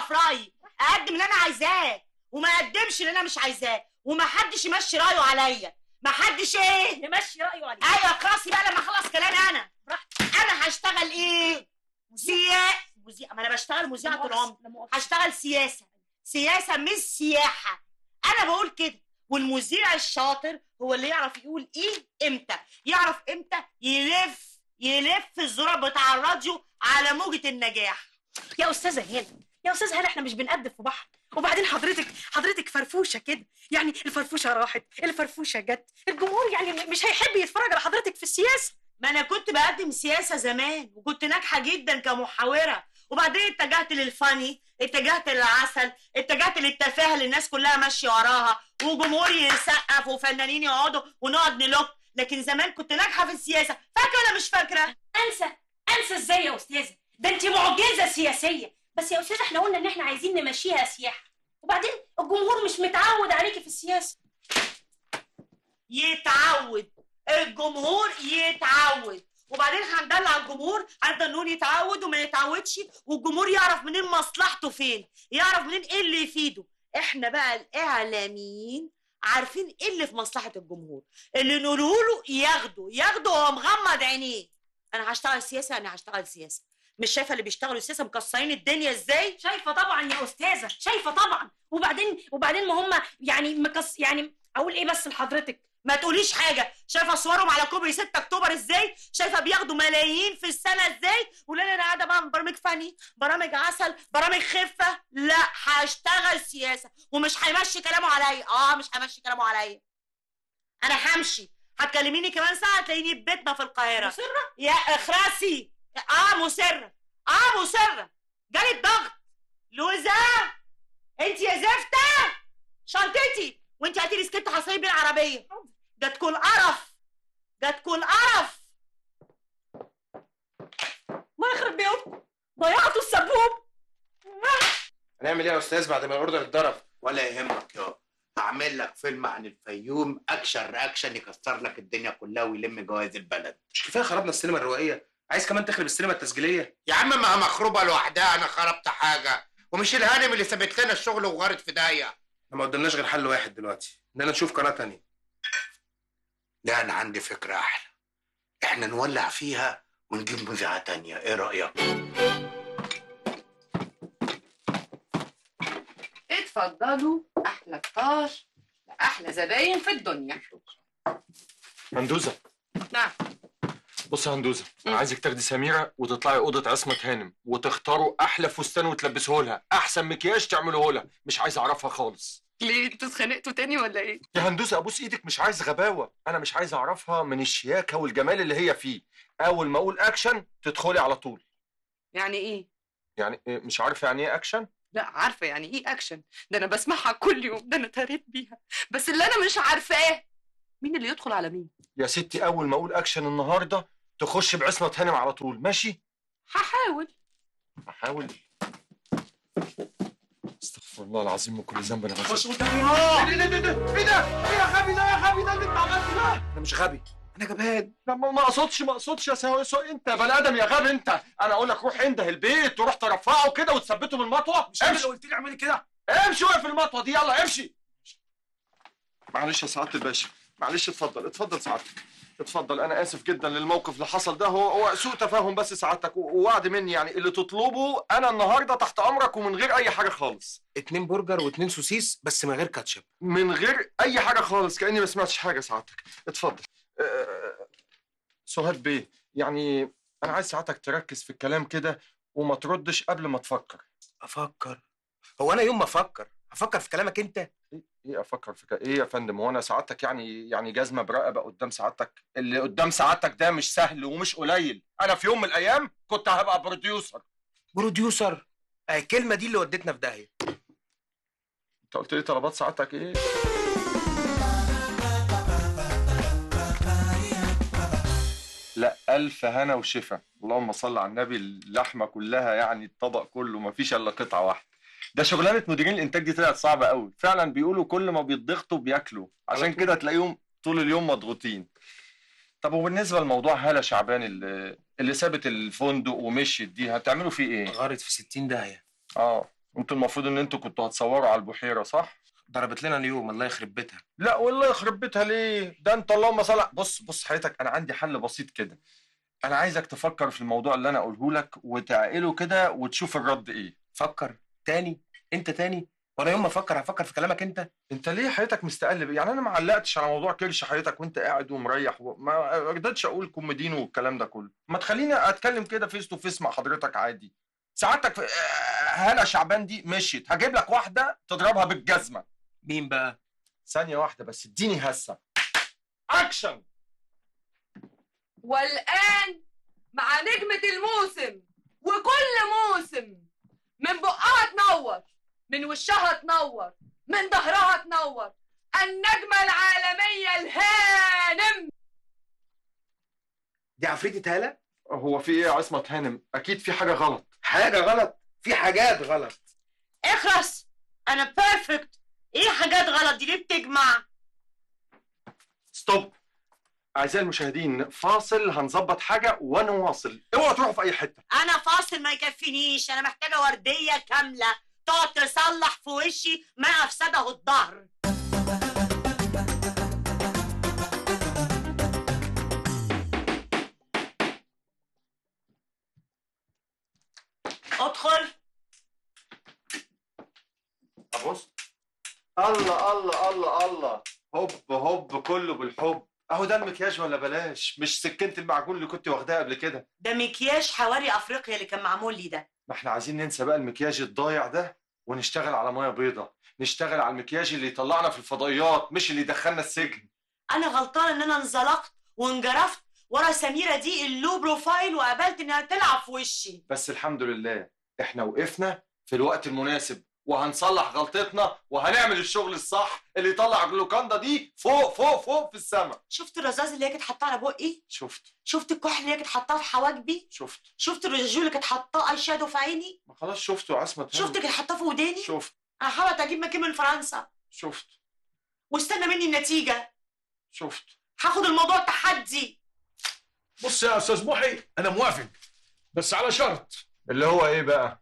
في رايي اقدم اللي انا عايزاه وما اقدمش اللي انا مش عايزاه وما حدش يمشي رايه عليا ما حدش ايه يمشي رايه عليك ايوه خلاص بقى لما اخلص كلامي انا انا هشتغل ايه سياسه مذيع ما انا بشتغل مذيعه طول عمري هشتغل سياسه سياسه مش سياحه انا بقول كده والمذيع الشاطر هو اللي يعرف يقول ايه امتى يعرف امتى يلف يلف الزرار بتاع الراديو على موجة النجاح يا استاذه هاله يا استاذ هاله احنا مش بنقدم في بحر وبعدين حضرتك حضرتك فرفوشه كده يعني الفرفوشه راحت الفرفوشه جت الجمهور يعني مش هيحب يتفرج على حضرتك في السياسه ما انا كنت بقدم سياسه زمان وكنت ناجحه جدا كمحاوره وبعدين اتجهت للفاني اتجهت للعسل اتجهت للتفاهه اللي الناس كلها ماشيه وراها وجمهور يسقف وفنانين يقعدوا ونقعد نلوك لكن زمان كنت ناجحه في السياسه فاكره ولا مش فاكره انسى انسى ازاي يا استاذه ده انت معجزه سياسيه بس يا استاذه احنا قلنا ان احنا عايزين نمشيها سياحه وبعدين الجمهور مش متعود عليكي في السياسه يتعود الجمهور يتعود وبعدين هندلع الجمهور هنفضل نقول يتعود وما يتعودش والجمهور يعرف منين مصلحته فين يعرف منين ايه اللي يفيده احنا بقى الاعلاميين عارفين ايه اللي في مصلحه الجمهور اللي نقوله له ياخده ياخده وهو مغمض عينيه انا هشتغل سياسه انا هشتغل سياسه مش شايفه اللي بيشتغلوا سياسه مكسرين الدنيا ازاي شايفه طبعا يا استاذه شايفه طبعا وبعدين وبعدين ما هم يعني مكس يعني اقول ايه بس لحضرتك ما تقوليش حاجه شايفه صورهم على كوبري 6 اكتوبر ازاي شايفه بياخدوا ملايين في السنه ازاي ولا انا قاعده بقى برامج فني برامج عسل برامج خفه لا هشتغل سياسه ومش هيمشي كلامه عليا اه مش هيمشي كلامه عليا انا همشي هتكلميني كمان ساعه تلاقيني في بيتنا في القاهره مصره يا اخرسي اه مصره اه مصره جالي الضغط لوزة انت يا زفته شنطتي وانت هاتي لي سكت حصري بالعربيه جاتكوا القرف جاتكوا القرف الله يخرب بيوتكم ضيعتوا السبوب هنعمل ايه يا استاذ بعد ما الاوردر اتضرب ولا يهمك يا هعمل لك فيلم عن الفيوم اكشن رياكشن يكسر لك الدنيا كلها ويلم جوائز البلد مش كفايه خربنا السينما الروائيه عايز كمان تخرب السينما التسجيليه يا عم ما هي مخروبه لوحدها انا خربت حاجه ومش الهانم اللي سابت لنا الشغل وغارت في داهيه احنا ما قدامناش غير حل واحد دلوقتي اننا نشوف قناه تانية لا انا عندي فكره احلى احنا نولع فيها ونجيب مذيعه تانية ايه رايك اتفضلوا احلى فطار احلى زباين في الدنيا هندوزه نعم بص يا هندوزه انا عايزك تاخدي سميره وتطلعي اوضه عصمه هانم وتختاروا احلى فستان وتلبسوه لها احسن مكياج تعملوه لها مش عايز اعرفها خالص ليه انتوا اتخانقتوا تاني ولا ايه يا هندوزه ابوس ايدك مش عايز غباوه انا مش عايز اعرفها من الشياكه والجمال اللي هي فيه اول ما اقول اكشن تدخلي على طول يعني ايه يعني إيه، مش عارفه يعني ايه اكشن لا عارفه يعني ايه اكشن ده انا بسمعها كل يوم ده انا تريت بيها بس اللي انا مش عارفاه مين اللي يدخل على مين يا ستي اول ما اقول اكشن النهارده تخش بعصمه هانم على طول ماشي هحاول احاول استغفر الله العظيم من كل ذنب انا خش غفلت قدامي اه ايه ده ايه ده ايه ده ايه يا غبي ده يا غبي ده اللي انت عملته ده انا مش غبي انا جبان لا ما ما اقصدش ما اقصدش يا سو سو انت بني ادم يا غبي انت انا اقول لك روح انده البيت وروح ترفعه كده وتثبته بالمطوه مش انت امشي اللي قلت لي اعملي كده امشي واقف المطوه دي يلا امشي معلش يا سعاده الباشا معلش اتفضل اتفضل سعادتك اتفضل انا اسف جدا للموقف اللي حصل ده هو هو سوء تفاهم بس سعادتك و- ووعد مني يعني اللي تطلبه انا النهارده تحت امرك ومن غير اي حاجه خالص اتنين برجر واتنين سوسيس بس من غير كاتشب من غير اي حاجه خالص كاني ما سمعتش حاجه سعادتك اتفضل أه، سهاد بيه يعني انا عايز سعادتك تركز في الكلام كده وما تردش قبل ما تفكر افكر هو انا يوم ما افكر هفكر في كلامك انت ايه إيه افكر في كده ايه يا فندم هو انا سعادتك يعني يعني جزمه برقبه قدام سعادتك اللي قدام سعادتك ده مش سهل ومش قليل انا في يوم من الايام كنت هبقى بروديوسر بروديوسر آه، الكلمه دي اللي ودتنا في داهيه انت قلت لي طلبات سعادتك ايه لا الف هنا وشفا اللهم صل على النبي اللحمه كلها يعني الطبق كله ما فيش الا قطعه واحده ده شغلانه مديرين الانتاج دي طلعت صعبه قوي فعلا بيقولوا كل ما بيتضغطوا بياكلوا عشان كده تلاقيهم طول اليوم مضغوطين طب وبالنسبه لموضوع هاله شعبان اللي, اللي سابت الفندق ومشيت دي هتعملوا فيه ايه غارت في 60 داهيه اه انتوا المفروض ان انتوا كنتوا هتصوروا على البحيره صح ضربت لنا اليوم الله يخرب بيتها لا والله يخرب بيتها ليه ده انت اللهم صل على- بص بص حضرتك انا عندي حل بسيط كده انا عايزك تفكر في الموضوع اللي انا اقوله لك وتعقله كده وتشوف الرد ايه فكر تاني انت تاني وانا يوم ما افكر هفكر في كلامك انت انت ليه حضرتك مستقلب يعني انا ما علقتش على موضوع كرش حضرتك وانت قاعد ومريح وما رضيتش اقول كوميدين والكلام ده كله ما تخليني اتكلم كده فيس تو فيس مع حضرتك عادي سعادتك في- آه، هلا شعبان دي مشيت هجيب لك واحده تضربها بالجزمه مين بقى ثانيه واحده بس اديني هسه اكشن والآن مع نجمة الموسم وكل موسم من بقها تنور من وشها تنور من ظهرها تنور النجمة العالمية الهانم دي عفريتة هالة هو في ايه يا عصمت هانم اكيد في حاجه غلط حاجة غلط في حاجات غلط اخرس انا بيرفكت ايه حاجات غلط دي ليه بتجمع ستوب اعزائي المشاهدين فاصل هنظبط حاجه وانا واصل اوعوا تروحوا في اي حته انا فاصل ما يكفينيش انا محتاجه ورديه كامله تقعد تصلح في وشي ما افسده الظهر ادخل ابص الله الله الله الله هوب هوب كله بالحب اهو ده المكياج ولا بلاش مش سكينه المعجون اللي كنت واخداها قبل كده ده مكياج حواري افريقيا اللي كان معمول لي ده ما احنا عايزين ننسى بقى المكياج الضايع ده ونشتغل على ميه بيضة نشتغل على المكياج اللي يطلعنا في الفضائيات مش اللي يدخلنا السجن انا غلطانه ان انا انزلقت وانجرفت ورا سميره دي اللو بروفايل وقبلت انها تلعب في وشي بس الحمد لله احنا وقفنا في الوقت المناسب وهنصلح غلطتنا وهنعمل الشغل الصح اللي يطلع الجلوكاندا دي فوق فوق فوق في السماء شفت الرذاذ اللي هي كانت حاطاه على بقي شفت شفت الكحل اللي هي كانت حاطاه في حواجبي شفت شفت الرجول اللي كانت حاطاه اي شادو في عيني ما خلاص شفته يا عصمت شفت كانت حاطاه في وداني شفت انا حاولت اجيب مكان من فرنسا شفت واستنى مني النتيجه شفت هاخد الموضوع تحدي بص يا استاذ محي انا موافق بس على شرط اللي هو ايه بقى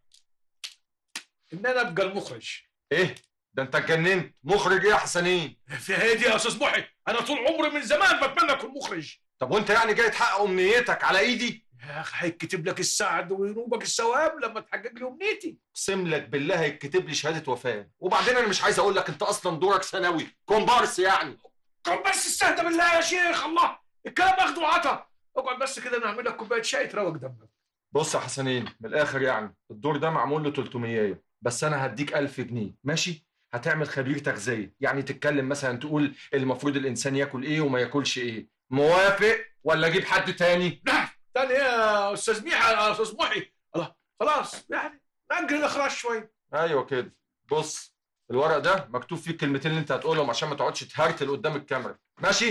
ان انا ابقى المخرج ايه ده انت اتجننت مخرج ايه يا حسنين في هادي يا استاذ محي انا طول عمري من زمان بتمنى اكون مخرج طب وانت يعني جاي تحقق امنيتك على ايدي يا اخي هيكتب لك السعد وينوبك الثواب لما تحقق لي امنيتي اقسم لك بالله هيتكتب لي شهاده وفاه وبعدين انا مش عايز اقول لك انت اصلا دورك ثانوي كومبارس يعني طب بس استهدى بالله يا شيخ الله الكلام اخده وعطا اقعد بس كده نعمل لك كوبايه شاي تروق دمك بص يا حسنين من الاخر يعني الدور ده معمول له 300 بس انا هديك 1000 جنيه ماشي هتعمل خبير تغذيه يعني تتكلم مثلا تقول المفروض الانسان ياكل ايه وما ياكلش ايه موافق ولا اجيب حد تاني لا تاني يا استاذ ميحا يا استاذ محي الله خلاص يعني نأجل الاخراج شوي ايوه كده بص الورق ده مكتوب فيه الكلمتين اللي انت هتقولهم عشان ما تقعدش تهرتل قدام الكاميرا ماشي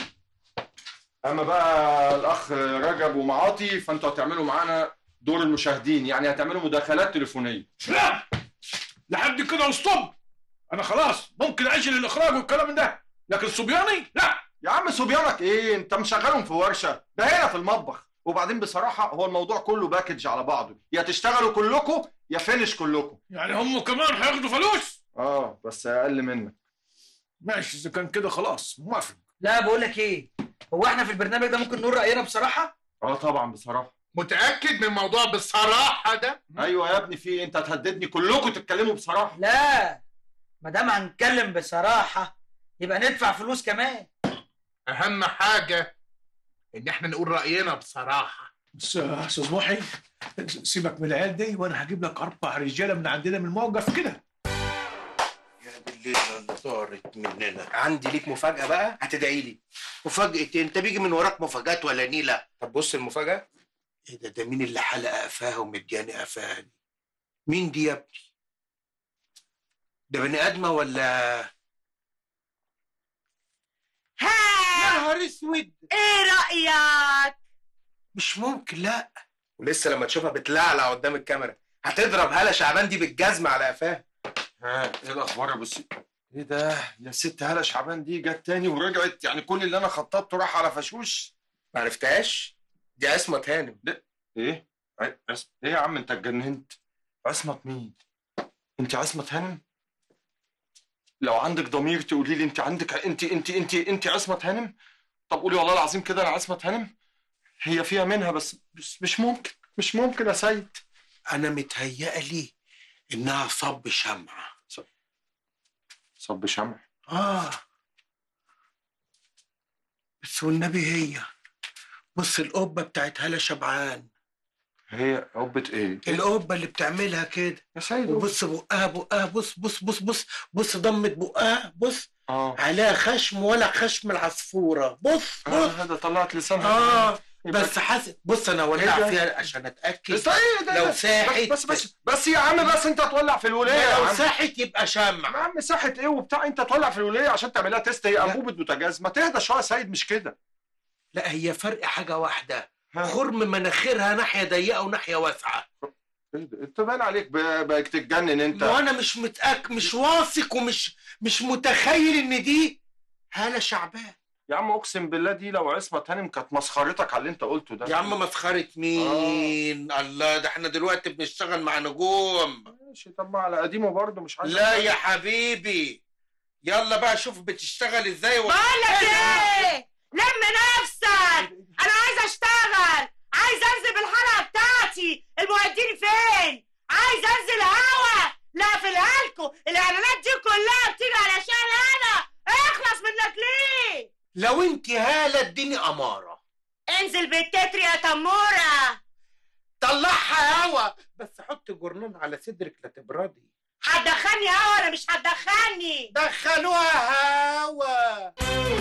اما بقى الاخ رجب ومعاطي فانتوا هتعملوا معانا دور المشاهدين يعني هتعملوا مداخلات تليفونيه لا لحد كده وستوب انا خلاص ممكن اجل الاخراج والكلام من ده لكن صبياني لا يا عم صبيانك ايه انت مشغلهم في ورشه ده هنا في المطبخ وبعدين بصراحه هو الموضوع كله باكج على بعضه يا تشتغلوا كلكم يا فينش كلكم يعني هم كمان هياخدوا فلوس اه بس اقل منك ماشي اذا كان كده خلاص موافق لا بقول لك ايه هو احنا في البرنامج ده ممكن نقول راينا بصراحه اه طبعا بصراحه متاكد من موضوع بالصراحه ده ايوه يا ابني في إيه؟ انت هتهددني كلكم تتكلموا بصراحه لا ما دام هنتكلم بصراحه يبقى ندفع فلوس كمان اهم حاجه ان احنا نقول راينا بصراحه بس يا استاذ محي سيبك من العيال دي وانا هجيب لك اربع رجاله من عندنا من الموقف كده يا دي الليله اللي طارت مننا عندي ليك مفاجاه بقى هتدعي لي مفاجاه إيه؟ انت بيجي من وراك مفاجات ولا نيله طب بص المفاجاه ايه ده ده مين اللي حلق قفاها ومدياني قفاها دي مين دي يا ابني ده بني ادمه ولا يا ها نهار اسود ايه رايك مش ممكن لا ولسه لما تشوفها بتلعلع قدام الكاميرا هتضرب هاله شعبان دي بالجزمه على قفاها ها ايه الاخبار يا بصي ايه ده يا ست هلا شعبان دي جت تاني ورجعت يعني كل اللي انا خططته راح على فشوش ما عرفتهاش دي عصمت هانم ايه عس... ايه يا عم انت اتجننت عصمت مين انت عصمة هانم لو عندك ضمير تقولي لي انت عندك انت انت انت انت عصمة هانم طب قولي والله العظيم كده انا عصمة هانم هي فيها منها بس, بس مش ممكن مش ممكن يا سيد انا متهيألي انها صب شمعة صب شمع اه بس والنبي هي بص القبة بتاعت هالة شبعان هي قبة ايه؟ القبة اللي بتعملها كده يا سيد وبص بقها بقها بص بص بص بص بص ضمة بقها بص اه عليها خشم ولا خشم العصفورة بص آه، بص هذا طلعت لسانها اه يبقى- بس حاسس بص انا إيه ولع ده؟ فيها عشان اتاكد بس ايه ده لو بس- ساحت بس بس بس يا عم بس انت هتولع في الولايه يا لو عم ساحت يبقى يا شمع عم ساحة ايه وبتاع انت تولع في الولايه عشان تعملها تيست هي انبوبه بوتاجاز ما تهدى شويه يا سيد مش كده لا هي فرق حاجه واحده ها. خرم مناخيرها ناحيه ضيقه وناحيه واسعه إيه ده؟ انت باين عليك ب- بقى تتجنن انت وانا مش متاك مش واثق ومش مش متخيل ان دي هاله شعبان يا عم اقسم بالله دي لو عصمت هانم كانت مسخرتك على اللي انت قلته ده يا عم مسخره مين الله ده احنا دلوقتي بنشتغل مع نجوم ماشي طب ما على قديمه برضه مش عايز لا يا حبيبي يلا بقى شوف بتشتغل ازاي و... بقول لك ايه لم نفسك انا عايزه اشتغل عايزه انزل بالحلقه بتاعتي المعدين فين عايزه انزل هوا لا في الهالكو الاعلانات دي كلها بتيجي علشان انا اخلص منك ليه لو انت هاله اديني اماره انزل بالتتر يا تموره طلعها هوا بس حط جرنان على صدرك لا تبردي هتدخلني هوا ولا مش هتدخلني دخلوها هوا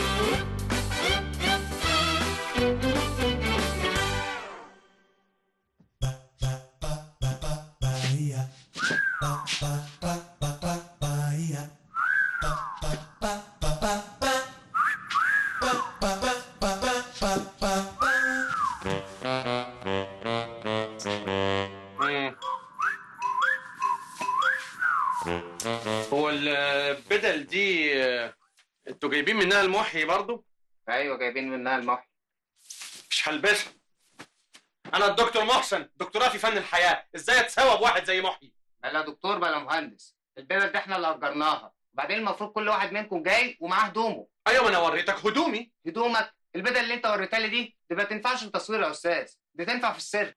هو البدل دي آه، انتوا جايبين منها المحي برضو؟ ايوه جايبين منها المحي مش هلبسها انا الدكتور محسن دكتوراه في فن الحياه ازاي اتساوى بواحد زي محي بلا دكتور بلا مهندس البدل دي احنا اللي اجرناها وبعدين المفروض كل واحد منكم جاي ومعاه هدومه ايوه ما انا وريتك هدومي هدومك البدل اللي انت وريتها لي دي دي ما تنفعش في التصوير يا استاذ دي تنفع في السر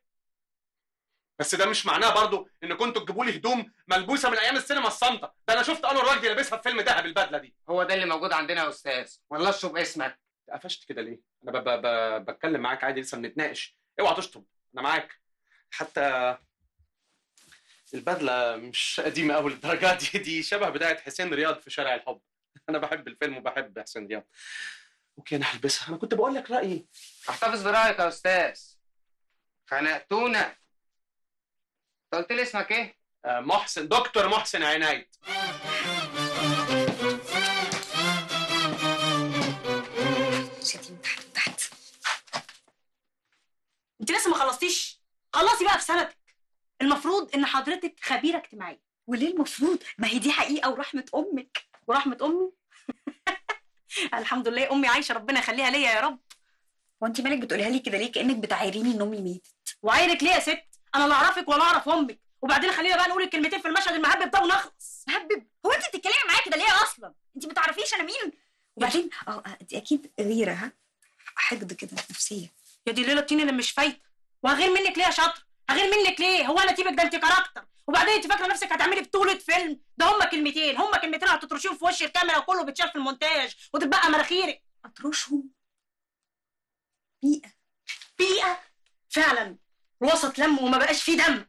بس ده مش معناه برضو ان كنتوا تجيبوا لي هدوم ملبوسه من ايام السينما الصامته ده انا شفت انور وجدي لابسها في فيلم دهب البدله دي هو ده اللي موجود عندنا يا استاذ ولا اشرب اسمك قفشت كده ليه انا ب ب ب بتكلم معاك عادي لسه بنتناقش اوعى تشطب انا معاك حتى البدله مش قديمه قوي للدرجه دي دي شبه بدايه حسين رياض في شارع الحب انا بحب الفيلم وبحب حسين رياض اوكي انا هلبسها انا كنت بقول لك رايي احتفظ برايك يا استاذ خنقتونا انت قلت لي اسمك ايه آه، محسن دكتور محسن عناية شدي من تحت تحت انت لسه ما خلصتيش خلصي بقى في سنتك المفروض ان حضرتك خبيره اجتماعيه وليه المفروض ما هي دي حقيقه ورحمه امك ورحمه امي الحمد لله امي عايشه ربنا يخليها ليا يا رب وانت مالك بتقوليها لي كده ليه كانك بتعايريني ان امي ماتت وعينك ليه يا ست انا لا اعرفك ولا اعرف امك وبعدين خلينا بقى نقول الكلمتين في المشهد المهبب ده ونخلص هبب هو انت بتتكلمي معايا كده ليه اصلا انت ما تعرفيش انا مين وبعدين اه آه، دي اكيد غيره ها حقد كده نفسيه يا دي الليله الطين اللي مش فايته وهغير منك ليه يا شاطر هغير منك ليه هو انا تيبك ده انت كاركتر وبعدين انت فاكره نفسك هتعملي بطوله فيلم ده هما كلمتين هما كلمتين هتطرشيهم في وش الكاميرا وكله بيتشاف في المونتاج وتتبقى مناخيرك اطرشهم بيئه بيئه فعلا الوسط لم وما بقاش فيه دم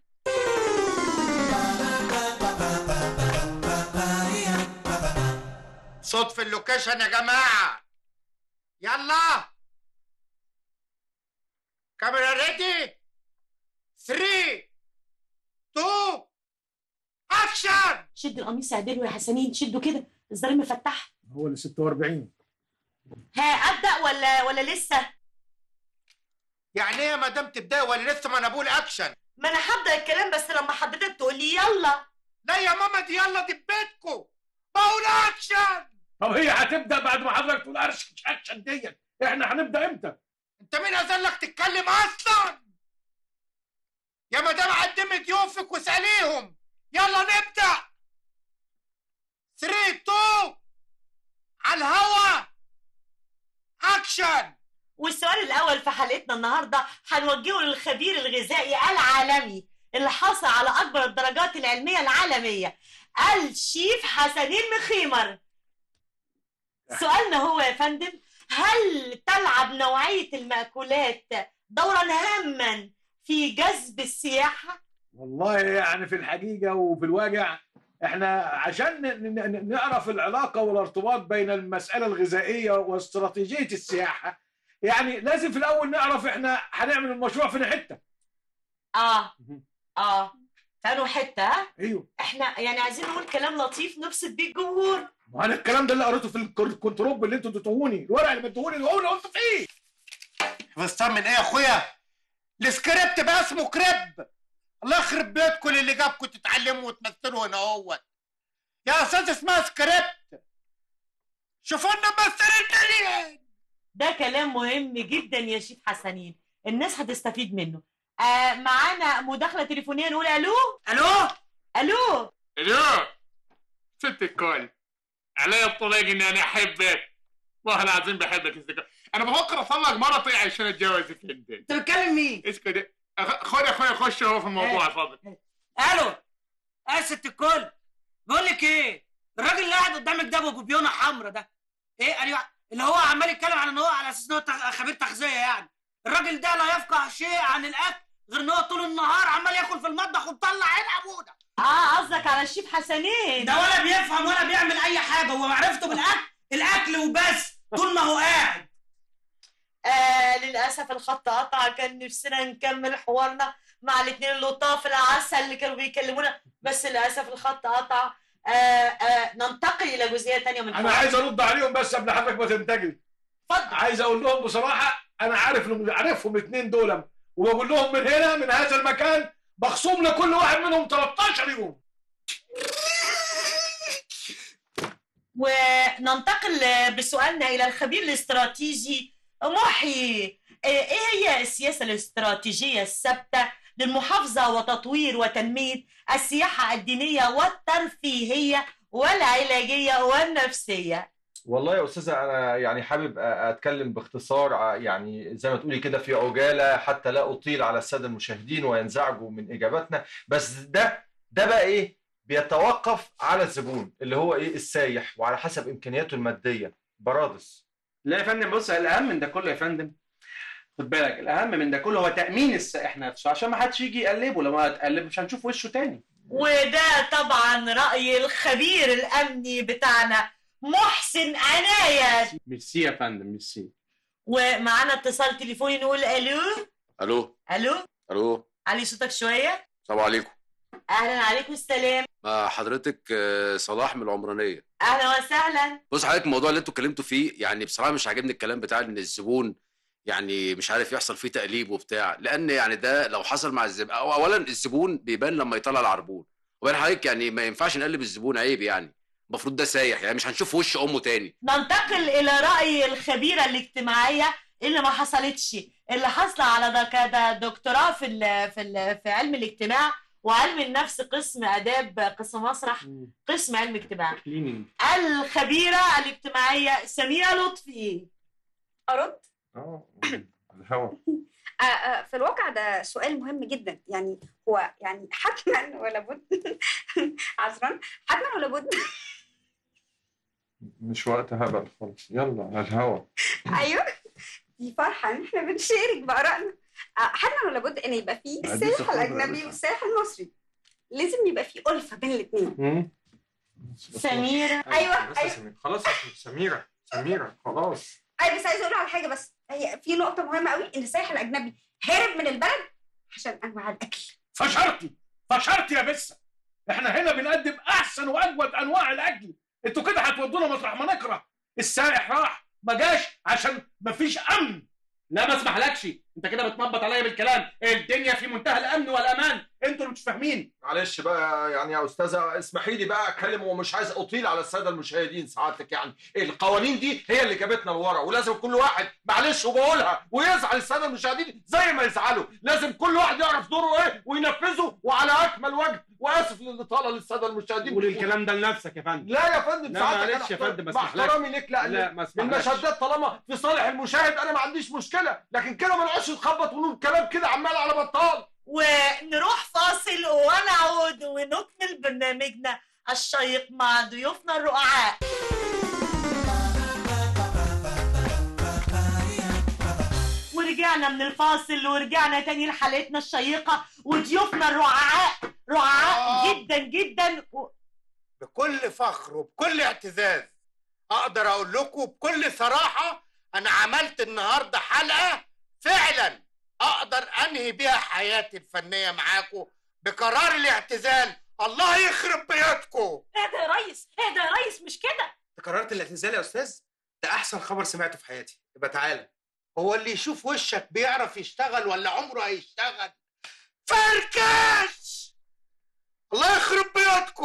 صوت في اللوكيشن يا جماعه يلا كاميرا ريدي 3 2 اكشن شد القميص اعدله يا حسنين شده كده الزرار مفتح هو اللي 46 ها ابدا ولا ولا لسه يعني ايه يا مدام تبدأ ولا لسه ما انا بقول اكشن ما انا هبدا الكلام بس لما حضرتك تقول لي يلا لا يا ماما دي يلا دي بيتكم بقول اكشن طب هي هتبدا بعد ما حضرتك تقول ارش اكشن ديت احنا هنبدا امتى؟ انت مين اذلك تتكلم اصلا يا مدام قدمي ضيوفك واساليهم يلا نبدا حلقتنا النهارده هنوجهه للخبير الغذائي العالمي اللي حصل على اكبر الدرجات العلميه العالميه الشيف حسنين مخيمر سؤالنا هو يا فندم هل تلعب نوعيه المأكولات دورا هاما في جذب السياحه والله يعني في الحقيقة وفي الواقع احنا عشان ن- ن- نعرف العلاقة والارتباط بين المسألة الغذائية واستراتيجية السياحة يعني لازم في الأول نعرف احنا هنعمل المشروع فين حتة اه اه كانوا حته ها؟ ايوه احنا يعني عايزين نقول كلام لطيف نبسط بيه الجمهور ما انا الكلام ده اللي قريته في الكر- الكنتروب اللي انتوا اديتوهوني الورق اللي اديتوهوني اللي هو اللي قلت فيه حفظتها من ايه يا اخويا السكريبت بقى اسمه كريب الله يخرب بيتكم اللي جابكم تتعلموا وتمثلوا هنا اهوت يا استاذ اسمها سكريبت شوفوا لنا ممثلين ده كلام مهم جدا يا شيف حسنين الناس هتستفيد منه آه معانا مداخله تليفونيه نقول الو الو الو الو ست الكل علي الطلاق اني انا احبك والله العظيم بحبك يا ست الكل انا بفكر اطلق مرتي عشان اتجوزك انت انت بتكلم مين؟ اسكت أخ- خد يا اخويا خش هو في الموضوع اتفضل الو يا ست الكل بقول لك ايه الراجل اللي قاعد قدامك ده ابو بيونه حمرا ده ايه قال يع- اللي هو عمال يتكلم عن ان هو على اساس ان هو تغ- خبير تغذيه يعني الراجل ده لا يفقه شيء عن الاكل غير ان هو طول النهار عمال ياكل في المطبخ ومطلع عين ابونا اه قصدك على الشيف حسنين ده ولا بيفهم ولا بيعمل اي حاجه هو معرفته بالاكل الاكل وبس طول ما هو قاعد آه للاسف الخط قطع كان نفسنا نكمل حوارنا مع الاثنين اللطاف العسل اللي كانوا بيكلمونا بس للاسف الخط قطع آه آه ننتقل الى جزئيه تانية من انا حوارنا. عايز ارد عليهم بس قبل حضرتك ما تنتقل اتفضل عايز اقول لهم بصراحه انا عارف إنهم- عارفهم الاثنين دول وبقول لهم من هنا من هذا المكان مخصوم لكل واحد منهم 13 يوم وننتقل بسؤالنا الى الخبير الاستراتيجي محي ايه هي السياسه الاستراتيجيه الثابته للمحافظه وتطوير وتنميه السياحه الدينيه والترفيهيه والعلاجيه والنفسيه والله يا استاذه انا يعني حابب أ- اتكلم باختصار ع- يعني زي ما تقولي كده في عجاله حتى لا اطيل على الساده المشاهدين وينزعجوا من اجاباتنا بس ده ده بقى ايه بيتوقف على الزبون اللي هو ايه السايح وعلى حسب امكانياته الماديه برادس لا يا فندم بص الاهم من ده كله يا فندم خد بالك الاهم من ده كله هو تامين السائح نفسه عشان ما حدش يجي يقلبه لما هتقلب مش هنشوف وشه تاني وده طبعا راي الخبير الامني بتاعنا محسن عناية ميرسي يا فندم ميرسي ومعانا اتصال تليفوني نقول الو الو الو الو علي صوتك شويه السلام عليكم اهلا عليكم السلام مع حضرتك آه، صلاح من العمرانيه اهلا وسهلا بص حضرتك الموضوع اللي انتوا اتكلمتوا فيه يعني بصراحه مش عاجبني الكلام بتاع ان الزبون يعني مش عارف يحصل فيه تقليب وبتاع لان يعني ده لو حصل مع الزبون أو اولا الزبون بيبان لما يطلع العربون وبعدين حضرتك يعني ما ينفعش نقلب الزبون عيب يعني المفروض ده سايح يعني مش هنشوف وش امه تاني ننتقل الى راي الخبيره الاجتماعيه اللي ما حصلتش اللي حاصله على ده كده دكتوراه في ال في ال في علم الاجتماع وعلم النفس قسم اداب قسم مسرح قسم علم اجتماع كليننج الخبيره الاجتماعيه سميره لطفي ارد اه الهوا آه، آه، في الواقع ده سؤال مهم جدا يعني هو يعني حتما ولا بد عذرا حتما ولا بد مش وقت هبل خالص يلا على الهوا ايوه دي فرحه ان احنا بنشارك بارائنا آه، حتما ولا بد ان يبقى في عايزين السائح تاخدها الاجنبي ألفة. والسائح المصري لازم يبقى في الفه بين الاثنين سميره ايوه بس يا ايوه سميرة. خلاص يا سميرة سميرة خلاص اي بس عايزه اقول على حاجه بس هي في نقطه مهمه قوي ان السائح الاجنبي هرب من البلد عشان انواع الاكل فشرتي فشرتي يا بسه احنا هنا بنقدم احسن واجود انواع الاكل انتوا كده هتودونا مطرح ما نكره السائح راح ما جاش عشان مفيش امن لا ما اسمحلكش انت كده بتنبط عليا بالكلام الدنيا في منتهى الامن والامان انتوا اللي مش فاهمين معلش بقى يعني يا استاذه اسمحي لي بقى اتكلم ومش عايز اطيل على الساده المشاهدين سعادتك يعني القوانين دي هي اللي جابتنا لورا ولازم كل واحد معلش وبقولها ويزعل الساده المشاهدين زي ما يزعلوا لازم كل واحد يعرف دوره ايه وينفذه وعلى اكمل وجه واسف للاطاله للساده المشاهدين قول الكلام ده لنفسك يا فندم لا يا فندم لا ساعتك معلش أنا يا فندم، ما مع اسمحلكش. احترامي ليك لا لا، ما اسمحلكش. المشاهدات طالما في صالح المشاهد انا ما عنديش مشكله لكن كده ما نقعدش نخبط ونقول كلام كده عمال على بطال ونروح فاصل ونعود ونكمل برنامجنا الشيق مع ضيوفنا الرقعاء ورجعنا من الفاصل ورجعنا تاني لحلقتنا الشيقة وضيوفنا الرعاء رعاء جدا جدا و... بكل فخر وبكل اعتزاز اقدر اقول لكم بكل صراحه انا عملت النهارده حلقه فعلا اقدر انهي بيها حياتي الفنيه معاكم بقرار الاعتزال الله يخرب بيوتكم اهدى يا ريس اهدى يا ريس مش كده انت قررت الاعتزال يا استاذ ده احسن خبر سمعته في حياتي يبقى تعالى هو اللي يشوف وشك بيعرف يشتغل ولا عمره هيشتغل فركش الله يخرب بيوتكم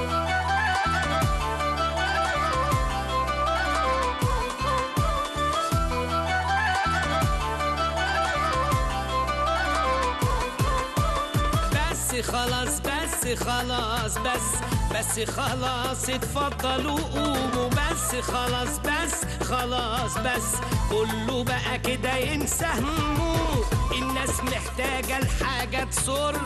بس خلاص بس خلاص بس بس خلاص اتفضلوا قوموا بس خلاص بس خلاص بس كله بقى كده ينسى هموم الناس محتاجة الحاجة تسر